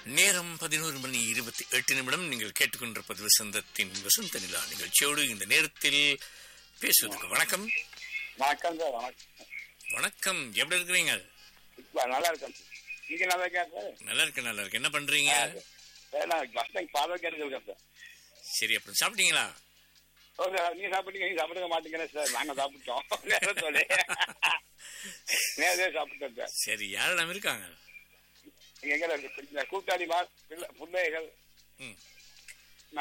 நேரம் பதினோரு மணி இருபத்தி எட்டு நிமிடம் நீங்கள் கேட்டுக்கொண்டிருப்பது வசந்தத்தின் வசந்த நிலா நிகழ்ச்சியோடு இந்த நேரத்தில் பேசுவதற்கு வணக்கம் வணக்கம் சார் வணக்கம் வணக்கம் எப்படி இருக்கிறீங்க இப்ப நல்லா இருக்கேன் சார் நீங்க நல்லா இருக்கா சார் நல்லா இருக்கு நல்லா இருக்கு என்ன பண்றீங்க சார் நான் பஸ் ஸ்டாண்ட் பார்வை இருக்கேன் சார் சரி அப்புறம் சாப்பிட்டீங்களா ஓ சார் நீங்க சாப்பிட்டீங்க நீங்க சாப்பிட மாட்டீங்கன்னு சார் நாங்க சாப்பிட்டோம் நேரம் சொல்லி நேரே சாப்பிட்டோம் சார் சரி யாரெல்லாம் இருக்காங்க நீங்க எங்க இருக்கு கூட்டாளி மாஸ் பிள்ளை- பிள்ளைகள் ம்